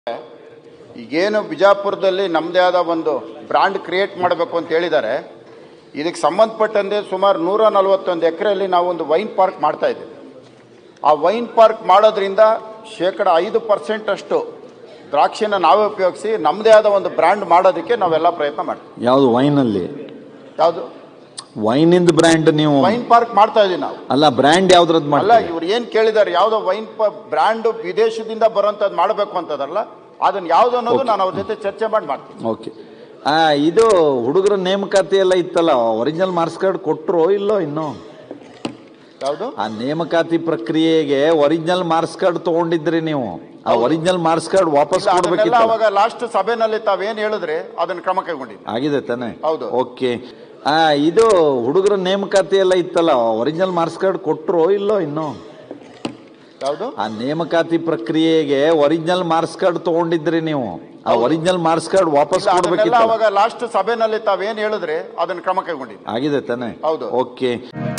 ಈಗೇನು ಬಿಜಾಪುರದಲ್ಲಿ ನಮ್ಮದೇ ಆದ ಒಂದು ಬ್ರ್ಯಾಂಡ್ ಕ್ರಿಯೇಟ್ ಮಾಡಬೇಕು ಅಂತ ಹೇಳಿದ್ದಾರೆ ಇದಕ್ಕೆ ಸಂಬಂಧಪಟ್ಟಂತೆ ಸುಮಾರು ನೂರ ನಲವತ್ತೊಂದು ಎಕರೆಯಲ್ಲಿ ನಾವು ಒಂದು ವೈನ್ ಪಾರ್ಕ್ ಮಾಡ್ತಾ ಇದ್ದೀವಿ ಆ ವೈನ್ ಪಾರ್ಕ್ ಮಾಡೋದ್ರಿಂದ ಶೇಕಡ ಐದು ಪರ್ಸೆಂಟ್ ಅಷ್ಟು ದ್ರಾಕ್ಷಿನ ನಾವೇ ಉಪಯೋಗಿಸಿ ನಮ್ಮದೇ ಆದ ಒಂದು ಬ್ರ್ಯಾಂಡ್ ಮಾಡೋದಕ್ಕೆ ನಾವೆಲ್ಲ ಪ್ರಯತ್ನ ಮಾಡ್ತೀವಿ ಯಾವುದು ವೈನಲ್ಲಿ ಯಾವುದು ವೈನಿಂದ ಬ್ರ್ಯಾಂಡ್ ನೀವು ವೈನ್ ಪಾರ್ಕ್ ಮಾಡ್ತಾ ಇದೀವಿ ನಾವು ಅಲ್ಲ ಬ್ರ್ಯಾಂಡ್ ಯಾವ್ದ್ರದ್ದು ಅಲ್ಲ ಮಾಡ್ತೀರಿ ಇವ್ರು ಏನ್ ಕೇಳಿದಾರೆ ಯಾವ್ದೋ ವೈನ್ ಬ್ರ್ಯಾಂಡ್ ವಿದೇಶದಿಂದ ಬರೋಂಥದ್ದು ಮಾಡಬೇಕು ಅಂತದಲ್ಲ ಅದನ್ನ ಯಾವ್ದು ಅನ್ನೋದು ನಾನು ಅವ್ರ ಜೊತೆ ಚರ್ಚೆ ಮಾಡಿ ಮಾಡ್ತೀನಿ ಓಕೆ ಆ ಇದು ಹುಡುಗರ ನೇಮಕಾತಿ ಎಲ್ಲ ಇತ್ತಲ್ಲ ಒರಿಜಿನಲ್ ಮಾರ್ಕ್ಸ್ ಕಾರ್ಡ್ ಕೊಟ್ಟರು ಇಲ್ಲೋ ಇನ್ನು ಯಾವುದು ಆ ನೇಮಕಾತಿ ಪ್ರಕ್ರಿಯೆಗೆ ಒರಿಜಿನಲ್ ಮಾರ್ಕ್ಸ್ ಕಾರ್ಡ್ ತಗೊಂಡಿದ್ರಿ ನೀವು ಆ ಒರಿಜಿನಲ್ ಮಾರ್ಕ್ಸ್ ಕಾರ್ಡ್ ವಾಪಸ್ ಇಲ್ಲ, ಅದನ್ನೆಲ್ಲ ಕೊಡ್ಬೇಕಿತ್ತು ಅವಾಗ ಲಾಸ್ಟ್ ಸಭೆನಲ್ಲಿ ತಾವೇನ್ ಹೇಳಿದ್ರೆ ಅದನ್ನ ಕ್ರಮ ಕೈಗೊಂಡಿದ್ವಿ ಆಗಿದೆ ತಾನೆ ಹೌದು. ಓಕೆ ಆ ಇದು ಹುಡುಗರ ನೇಮಕಾತಿ ಎಲ್ಲ ಇತ್ತಲ್ಲ ಒರಿಜಿನಲ್ ಮಾರ್ಕ್ಸ್ ಕಾರ್ಡ್ ಕೊಟ್ಟರು ಇಲ್ಲೋ ಇನ್ನು ಯಾವುದು ಆ ನೇಮಕಾತಿ ಪ್ರಕ್ರಿಯೆಗೆ ಒರಿಜಿನಲ್ ಮಾರ್ಕ್ಸ್ ಕಾರ್ಡ್ ತಗೊಂಡಿದ್ರಿ ನೀವು ಆ ಒರಿಜಿನಲ್ ಮಾರ್ಕ್ಸ್ ಕಾರ್ಡ್ ವಾಪಸ್ ಇಲ್ಲ, ಅದನ್ನೆಲ್ಲ ಕೊಡ್ಬೇಕಿತ್ತು ಅವಾಗ ಲಾಸ್ಟ್ ಸಭೆನಲ್ಲಿ ತಾವೇನ್ ಹೇಳಿದ್ರೆ ಅದನ್ನ ಕ್ರಮ ಕೈಗೊಂಡಿದ್ವಿ ಆಗಿದೆ ತಾನೆ ಹೌದು. ಓಕೆ